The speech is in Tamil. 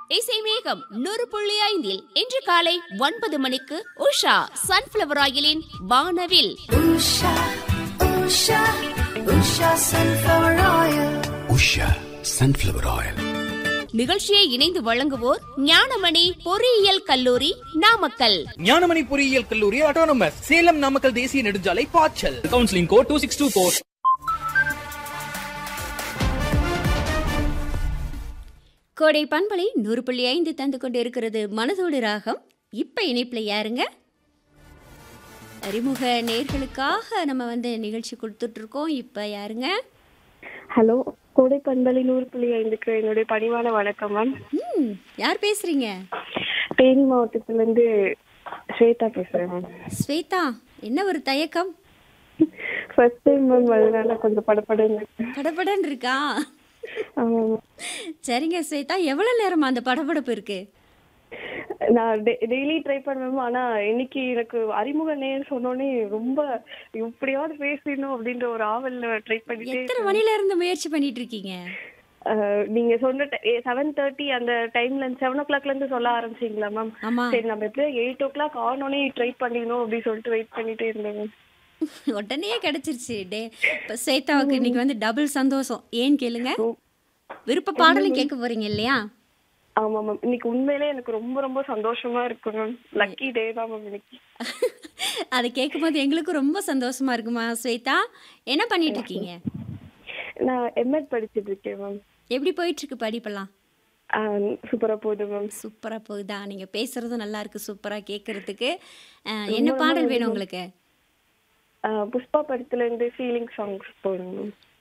இசை மேகம் நூறு புள்ளி ஐந்தில் இன்று காலை ஒன்பது மணிக்கு உஷா சன்ஃபிளவர் ஆயிலின் வானவில் Usha, Usha, Usha sunflower oil. Usha sunflower oil நிகழ்ச்சியை இணைந்து வழங்குவோர் ஞானமணி பொறியியல் கல்லூரி நாமக்கல் ஞானமணி பொறியியல் கல்லூரி ஆட்டோனமஸ் சேலம் நாமக்கல் தேசிய நெடுஞ்சாலை பாய்ச்சல் counselling code two six two four Kodai பண்பலை நூறு புள்ளி ஐந்து தந்து கொண்டு இருக்கிறது மனதோடு ராகம் இப்ப இணைப்புல யாருங்க அறிமுக நேர்களுக்காக நம்ம வந்து நிகழ்ச்சி கொடுத்துட்டு இருக்கோம் இப்ப யாருங்க ஹலோ கோடை பண்பலை நூறு புள்ளி ஐந்துக்கு என்னுடைய பணிவான வணக்கம் மேம் ம் யார் பேசுறீங்க தேனி மாவட்டத்துல இருந்து ஸ்வேதா பேசுறேன் மேம் ஸ்வேதா என்ன ஒரு தயக்கம் ஃபர்ஸ்ட் டைம் மேம் அதனால கொஞ்சம் படப்படன்னு படபடன்னு இருக்கா ஆமா மேம் சரிங்க ஸ்வேதா எவ்வளவு நேரமா அந்த படபடப்பு இருக்கு நான் டெய்லி ட்ரை பண்ணுவேன் மேம் ஆனா இன்னைக்கு எனக்கு அறிமுக நேர் சொன்னோடனே ரொம்ப எப்படியாவது பேசணும் அப்படின்ற ஒரு ஆவல்ல ட்ரை பண்ணிட்டே எத்தனை இருக்கேன். மணில இருந்து முயற்சி பண்ணிட்டு இருக்கீங்க அஹ், நீங்க சொன்ன செவன் தேர்ட்டி அந்த டைம்ல செவன் ஓ கிளாக்ல இருந்து சொல்ல ஆரம்பிச்சீங்களா மேம் ஆமா சரி நம்ம எப்படியும் எயிட் ஓ கிளாக் ஆனோடனே ட்ரை பண்ணிடணும் அப்படின்னு சொல்லிட்டு வெயிட் பண்ணிட்டே இருந்தேன் மேம் உடனே கிடைச்சிருச்சு டே இப்ப ஸ்வேதாவுக்கு இன்னைக்கு வந்து டபுள் சந்தோஷம் ஏன்னு கேளுங்க விருப்ப பாடலும் கேட்க போறீங்க இல்லையா ஆமா மேம் இன்னைக்கு உண்மையிலே எனக்கு ரொம்ப ரொம்ப சந்தோஷமா இருக்கு மேம் லக்கி டே தான் மேம் இன்னைக்கு அதை கேட்கும்போது எங்களுக்கும் ரொம்ப சந்தோஷமா இருக்குமா ஸ்வேதா என்ன பண்ணிட்டு இருக்கீங்க நான் எம்எட் படிச்சிட்டு இருக்கேன் மேம் எப்படி போயிட்டு இருக்கு படிப்பெல்லாம் சூப்பரா போகுது மேம் சூப்பரா போகுதா நீங்க பேசுறதும் நல்லா இருக்கு சூப்பரா கேட்கறதுக்கு அஹ், என்ன பாடல் வேணும் உங்களுக்கு புஷ்பா படத்துல இருந்து ஃபீலிங் சாங்ஸ் போடுங்க மேம்